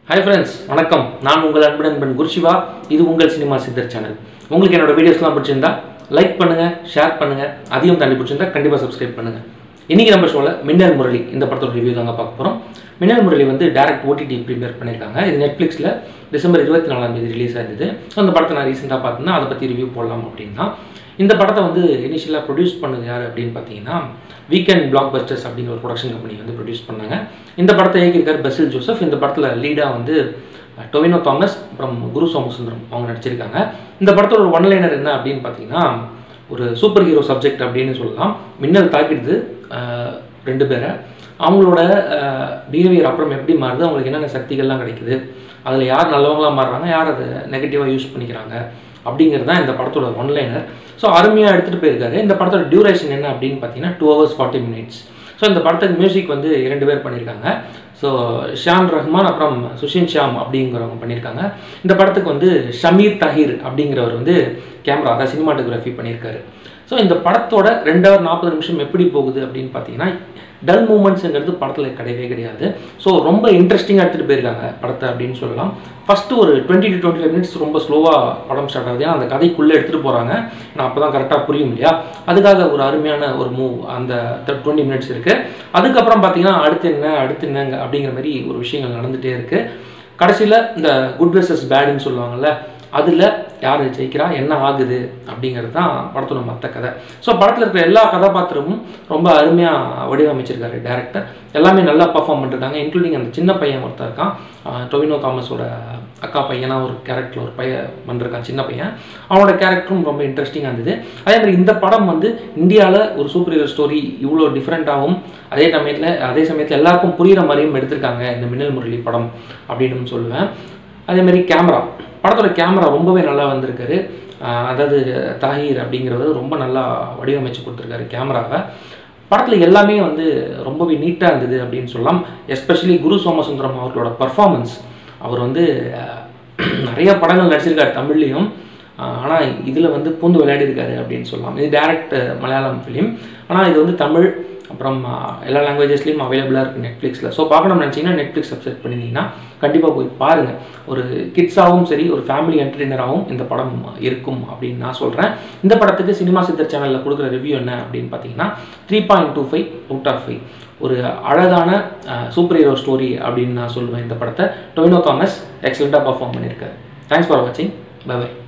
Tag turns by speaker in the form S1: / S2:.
S1: hi friends வணக்கம் நான் உங்கள் அன்பு நண்பன் குருஷிவா இது உங்கள் சினிமா சித்தர் சேனல் உங்களுக்கு என்னோட வீடியோஸ்லாம் பிடிச்சிருந்தா லைக் பண்ணுங்க ஷேர் பண்ணுங்க அதையும் தாண்டி பிடிச்சிருந்தா கண்டிப்பாக சப்ஸ்கிரைப் பண்ணுங்க இன்னைக்கு நம்ம ஷோவில் மின்னல் முரளி இந்த படத்தோட ரிவ்யூ தாங்க பார்க்க போகிறோம் மின்னல் முரளி வந்து டேரக்ட் ஓடிடி ப்ரீமியர் பண்ணியிருக்காங்க இது நெட்ஃப்ளிக்ஸில் டிசம்பர் இருபத்தி நாலாம் தேதி ரிலீஸ் ஆயிருந்தது ஸோ அந்த படத்தை நான் ரீசெண்டாக பார்த்தேன்னா அதை பற்றி ரிவ்யூ போடலாம் அப்படின்னா இந்த படத்தை வந்து இனிஷியலாக ப்ரொடியூஸ் பண்ணது யார் அப்படின்னு பார்த்தீங்கன்னா வீக்கெண்ட் பிளாக் பஸ்டர்ஸ் அப்படிங்கிற ஒரு ப்ரொடக்ஷன் கம்பெனி வந்து ப்ரொடியூஸ் பண்ணாங்க இந்த படத்தை இயக்கியிருக்கார் பெசில் ஜோசப் இந்த படத்தில் லீடாக வந்து அஹ், டொவினோ தாமஸ் அப்புறம் குரு சோமசுந்தரம் அவங்க நடிச்சிருக்காங்க இந்த படத்தோட ஒரு ஒன்லைனர் என்ன அப்படின்னு பார்த்தீங்கன்னா ஒரு சூப்பர் ஹீரோ சப்ஜெக்ட் அப்படின்னு சொல்லலாம் மின்னல் தாக்கிடுது அஹ், ரெண்டு பேரை அவங்களோட பிஹேவியர் அப்புறம் எப்படி மாறுது அவங்களுக்கு என்னென்ன சக்திகள்லாம் கிடைக்குது அதில் யார் நல்லவங்களா மாறுறாங்க யார் அதை நெகட்டிவாக யூஸ் பண்ணிக்கிறாங்க அப்படிங்கிறது தான் இந்த படத்தோட ஒன்லைனர் ஸோ அருமையாக எடுத்துகிட்டு போயிருக்காரு இந்த படத்தோட டியூரேஷன் என்ன அப்படின்னு பார்த்தீங்கன்னா two hours forty minutes so இந்த படத்துக்கு மியூசிக் வந்து இரண்டு பேர் பண்ணியிருக்காங்க ஸோ ஷான் ரஹ்மான் அப்புறம் சுஷின் ஷாம் அப்படிங்கிறவங்க பண்ணியிருக்காங்க இந்த படத்துக்கு வந்து ஷமீர் தஹீர் அப்படிங்கிறவர் வந்து கேமரா அதாவது சினிமாட்டோகிராஃபி பண்ணியிருக்காரு ஸோ இந்த படத்தோட ரெண்டு ஹவர் நாற்பது நிமிஷம் எப்படி போகுது அப்படின்னு பார்த்தீங்கன்னா டல் மூமெண்ட்ஸுங்கிறது படத்தில் கிடையவே கிடையாது ஸோ ரொம்ப இன்ட்ரெஸ்டிங்காக எடுத்துகிட்டு போயிருக்காங்க படத்தை அப்படின்னு சொல்லலாம் ஃபஸ்ட்டு ஒரு twenty to twenty five minutes ரொம்ப ஸ்லோவாக படம் ஸ்டார்ட் ஆகுது ஏன்னா அந்த கதைக்குள்ளே எடுத்துகிட்டு போகிறாங்க நான் அப்போ தான் கரெக்டாக புரியும் இல்லையா அதுக்காக ஒரு அருமையான ஒரு மூவ் அந்த டுவெண்ட்டி மினிட்ஸ் இருக்குது அதுக்கப்புறம் பார்த்தீங்கன்னா அடுத்து என்ன அடுத்து என்னங்க அப்படிங்கிற மாதிரி ஒரு விஷயங்கள் நடந்துகிட்டே இருக்குது கடைசியில் இந்த குட் வெர்சஸ் பேடுன்னு சொல்லுவாங்கல்ல அதில் யார் ஜெயிக்கிறா என்ன ஆகுது அப்படிங்கிறது தான் படத்தோட மற்ற கதை ஸோ படத்தில் இருக்கிற எல்லா கதாபாத்திரமும் ரொம்ப அருமையாக வடிவமைச்சிருக்காரு டேரக்டர் எல்லாமே நல்லா பர்ஃபார்ம் பண்ணிருக்காங்க இன்க்ளூடிங் அந்த சின்ன பையன் ஒருத்தர் இருக்கான் ஆஹ் டொவினோ தாமஸோட அக்கா பையனா ஒரு கேரக்டர் ஒரு பையன் பண்ணிருக்கான் சின்ன பையன் அவனோட கேரக்டரும் ரொம்ப இன்ட்ரெஸ்டிங்காக இருந்தது அதே மாதிரி இந்த படம் வந்து இந்தியாவில் ஒரு சூப்பர் ஹீரோ ஸ்டோரி இவ்வளோ டிஃப்ரெண்ட்டாகவும் அதே சமயத்தில் அதே சமயத்தில் எல்லாருக்கும் புரிகிற மாதிரியும் எடுத்திருக்காங்க இந்த மின்னல் முரளி படம் அப்படின்னு சொல்லுவேன் அதே மாதிரி கேமரா படத்தோட கேமரா ரொம்பவே நல்லா வந்திருக்காரு ஆஹ் அதாவது தாஹீர் அப்படிங்கிறவர் ரொம்ப நல்லா வடிவமைச்சு கொடுத்துருக்காரு கேமராவை படத்தில் எல்லாமே வந்து ரொம்பவே நீட்டாக இருந்தது அப்படின்னு சொல்லலாம் எஸ்பெஷலி குரு சோமசுந்தரம் அவர்களோட பர்ஃபார்மன்ஸ் அவர் வந்து ஆஹ், நிறைய படங்கள் நடிச்சிருக்காரு தமிழ்லேயும் ஆனால் இதில் வந்து பூந்து விளையாடிருக்காரு அப்படின்னு சொல்லலாம் இது டேரக்ட் மலையாளம் ஃபிலிம் ஆனால் இது வந்து தமிழ் அப்புறம் ஆஹ், எல்லா லாங்குவேஜஸ்லேயும் அவைலபிளாக இருக்குது நெட்ஃப்ளிக்ஸில் ஸோ பார்க்கணும்னு நினச்சிங்கன்னா நெட்ஃப்ளிக்ஸ் சப்ஸ்கிரைப் பண்ணியிருந்தீங்கன்னா கண்டிப்பாக போய் பாருங்கள் ஒரு கிட்ஸாகவும் சரி ஒரு ஃபேமிலி என்டர்டெய்னராகவும் இந்த படம் இருக்கும் அப்படின்னு நான் சொல்கிறேன் இந்த படத்துக்கு சினிமா சித்தர் சேனலில் கொடுக்குற ரிவ்யூ என்ன அப்படின்னு பார்த்தீங்கன்னா three point two five out of five ஒரு அழகான சூப்பர் ஹீரோ ஸ்டோரி அப்படின்னு நான் சொல்லுவேன் இந்த படத்தை டொயினோ தாமஸ் எக்ஸலண்ட்டாக பர்ஃபார்ம் பண்ணியிருக்காரு தேங்க்ஸ் ஃபார் வாட்சிங் பை பை